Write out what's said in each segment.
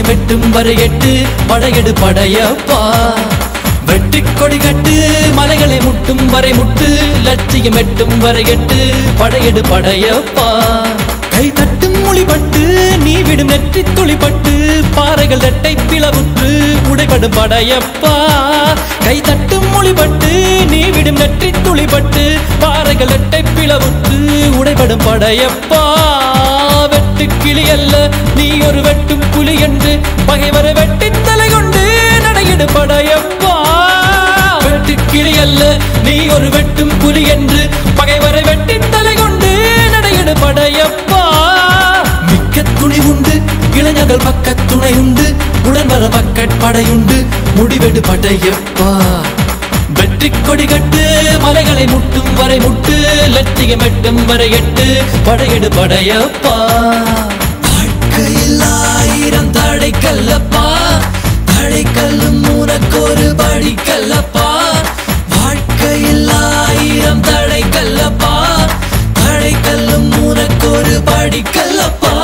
லட்சியம் வெட்டும் வரை எட்டு படையெடு படையப்பா வெட்டி கொடி கட்டு மலைகளை முட்டும் வரை முட்டு லட்சியம் எட்டும் வரை எட்டு படையெடு படையப்பா கை தட்டும் மொழிபட்டு நீ விடும் நெற்றி துளிப்பட்டு பாறைகள் ரெட்டை பிளவுற்று உடைபடும் படையப்பா கை தட்டும் மொழிபட்டு நீ விடும் நெற்றி துளிப்பட்டு பாறைகள் ரெட்டை பிளவுற்று உடைபடும் படையப்பா வெட்டு கிளி அல்ல நீ ஒரு வெட்டும் புலி என்று பகைவரை வெட்டி தலை கொண்டு நடையிடு படையப்பா வெட்டு கிளி அல்ல நீ ஒரு வெட்டும் புலி என்று பகைவரை வெட்டி தலை கொண்டு நடையிடு படையப்பா மிக்க துணி உண்டு இளைஞர்கள் பக்க துணை உண்டு உடன் வர பக்கட் படையுண்டு முடிவெடு படையப்பா வெற்றி கொடி கட்டு மலைகளை முட்டும் வரை முட்டு லட்சியம் எட்டும் வரை எட்டு படையெடு படையப்பா வாழ்க்கையில் ஆயிரம் தடை கல்லப்பா தடை கல்லும் உனக்கு ஒரு படி கல்லப்பா வாழ்க்கையில் ஆயிரம் தடை கல்லப்பா தடை கல்லும் உனக்கு ஒரு படி கல்லப்பா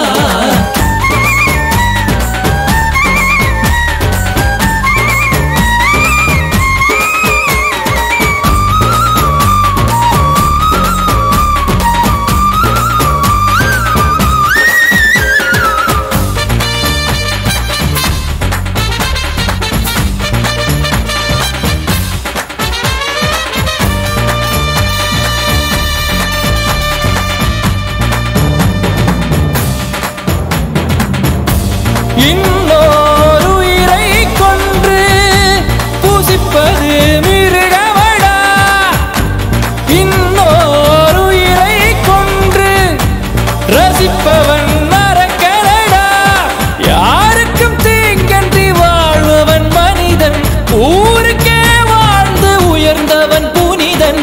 இன்னொரு உயிரை கொன்று பூசிப்பது மிருகமடா இன்னொரு உயிரை கொன்று ரசிப்பவன் நரக்கரடா யாருக்கும் தீங்கன்றி வாழ்பவன் மனிதன் ஊருக்கே வாழ்ந்து உயர்ந்தவன் புனிதன்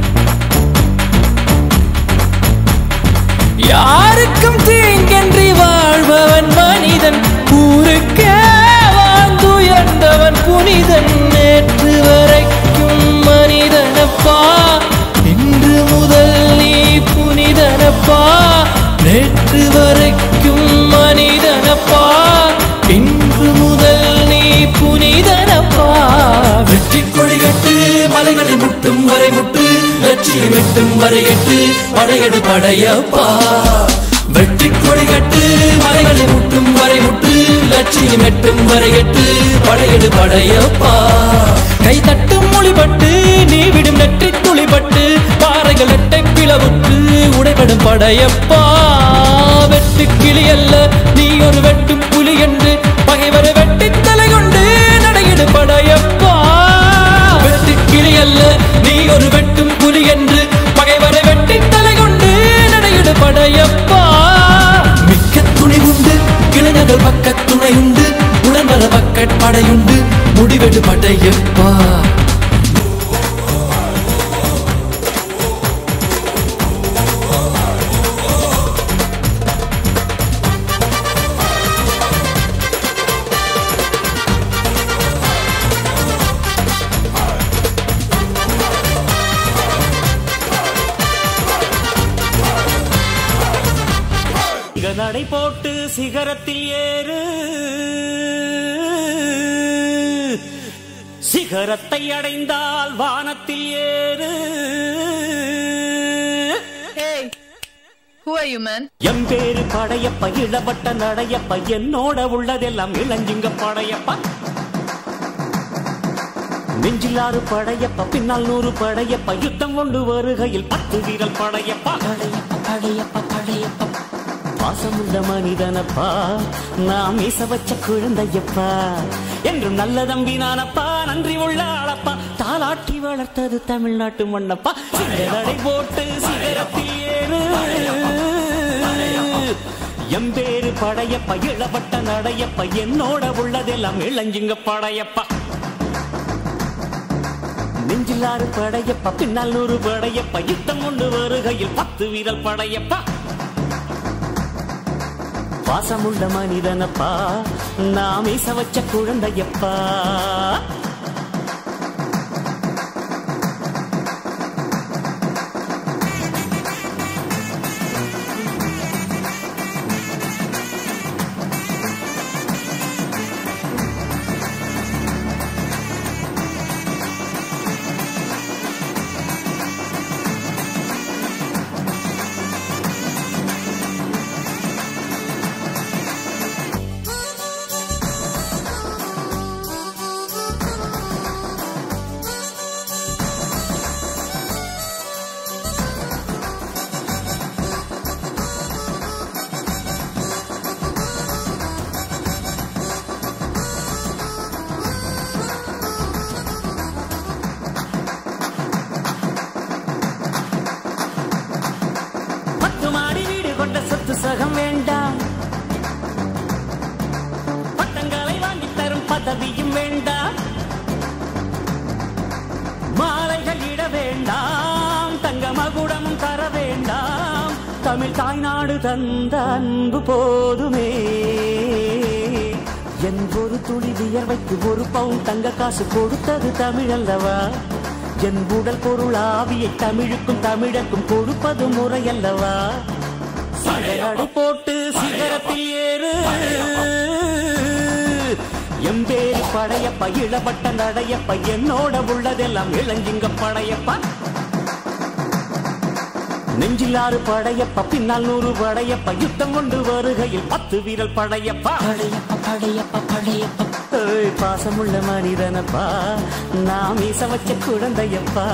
யாருக்கும் தீங்கன்றி வாழ்பவன் மனிதன் ஊருக்கே வாழ்ந்துயர்ந்தவன் புனிதன் நேற்று வரைக்கும் மனிதனப்பா இன்று முதல் நீ புனிதனப்பா நேற்று வரைக்கும் மனிதனப்பா இன்று முதல் நீ புனிதனப்பா வெற்றி கொடி கட்டு மலைகளை முட்டும் வரை முட்டு லட்சியம் எட்டும் வரை எட்டு படையெடு படையப்பா வெற்றி கொடி கட்டு மலைகளை முட்டும் வரை முட்டு லட்சியம் எட்டும் வரை எட்டு படையெடு படையப்பா கை தட்டும் மொழிபட்டு நீ விடும் நெற்றி துளிபட்டு பாறைகள் எட்டை பிளவுற்று உடைபடும் படையப்பா வெட்டு கிளி அல்ல நீ ஒரு வெட்டும் புலி என்று பகைவரை வெட்டி தலை கொண்டு நடையிடு படையப்பா வெட்டு கிளி அல்ல நீ ஒரு வெட்டும் புலி என்று பகைவரை வெட்டி தலை கொண்டு நடையிடு படையப்பா மிக்க துணி உண்டு இளைஞர்கள் பக்க துணை உண்டு உடன் வர பக்கட் படையுண்டு முடிவெடு படையப்பா இக நடை போட்டு சிகரத்தில் ஏறு சிகரத்தை அடைந்தால் வானத்தில் ஏறு Hey, who are you, man? எம் பேரு படையப்ப இளவட்ட நடையப்ப என்னோட உள்ளதெல்லாம் இளஞ்சிங்க படையப்பா நெஞ்சிலாறு படையப்ப பின்னால் நூறு படையப்ப யுத்தம் கொண்டு வருகையில் பத்து வீரல் படையப்பா படையப்ப படையப்ப படையப்ப பாசமுள்ள மனிதனப்பா நாம் மீச வச்ச குழந்தையப்பா என்றும் நல்ல தம்பி நானப்பா நன்றி உள்ள ஆளப்பா தாலாட்டி வளர்த்தது தமிழ்நாட்டு மண்ணப்பா சிகரடை போட்டு சிகரத்தில் ஏறு எம்பேரு படையப்ப இளவட்ட நடையப்ப என்னோட உள்ளதெல்லாம் இளஞ்சிங்க படையப்பா நெஞ்சிலாறு படையப்பா பின்னால் நூறு படையப்பா யுத்தம் கொண்டு வருகையில் பத்து வீரல் படையப்பா பாசமுள்ள மனிதனப்பா நாம் ஈச வச்ச குழந்தையப்பா பதவியும் வேண்டாம் மாலைகள் இட வேண்டாம் தங்க மகுடமும் தர வேண்டாம் தமிழ் தாய்நாடு தந்த அன்பு போதுமே என் ஒரு துளி வியர்வைக்கு ஒரு பவுன் தங்க காசு கொடுத்தது தமிழ் அல்லவா என் உடல் பொருள் ஆவியை தமிழுக்கும் தமிழக்கும் கொடுப்பது முறை அல்லவா சடையடை போட்டு சிகரத்தில் ஏறு எம்பேரி படையப்ப இளப்பட்ட நடையப்ப என்னோட உள்ளதெல்லாம் இளஞ்சிங்க படையப்பா நெஞ்சிலாறு படையப்ப பின்னால் நூறு படையப்ப யுத்தம் கொண்டு வருகையில் பத்து வீரல் படையப்பா படையப்ப படையப்ப படையப்ப ஏய், பாசமுள்ள மனிதனப்பா நாம் ஈச வச்ச குழந்தையப்பா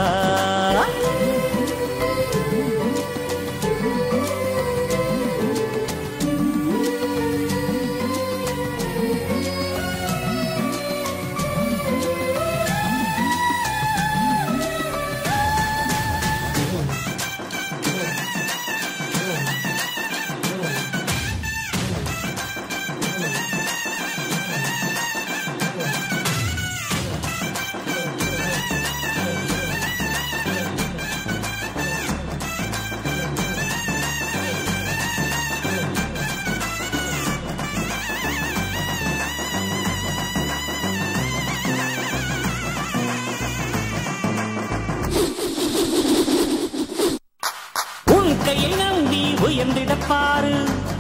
உன் கையை நம்பி உயர்ந்திட பாரு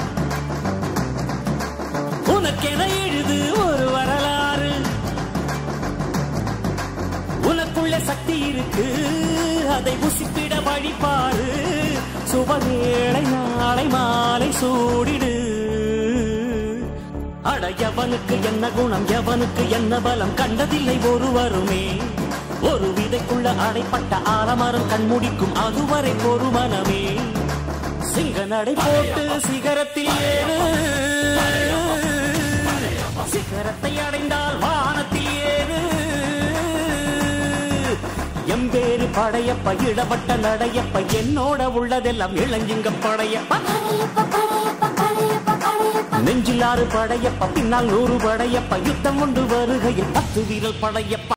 உனக்கென எழுது ஒரு வரலாறு உனக்குள்ள சக்தி இருக்கு அதை புசிப்பிட வழிபாரு சுபவேளை நாளை மாலை சூடிடு அட எவனுக்கு என்ன குணம் எவனுக்கு என்ன பலம் கண்டதில்லை ஒருவருமே ஒரு விதைக்குள்ள அடைப்பட்ட ஆலமரம் கண்முடிக்கும் அதுவரை பொறுமனமே சிங்க நடை போட்டு சிகரத்தில் ஏறு சிகரத்தை அடைந்தால் வானத்தில் ஏறு எம்பேரு படையப்ப இடப்பட்ட நடையப்ப என்னோட உள்ளதெல்லாம் இளஞ்சிங்க படையப்ப நெஞ்சிலாறு படையப்ப பின்னால் நூறு படையப்ப யுத்தம் கொண்டு வருகையில் பத்து வீரல் படையப்ப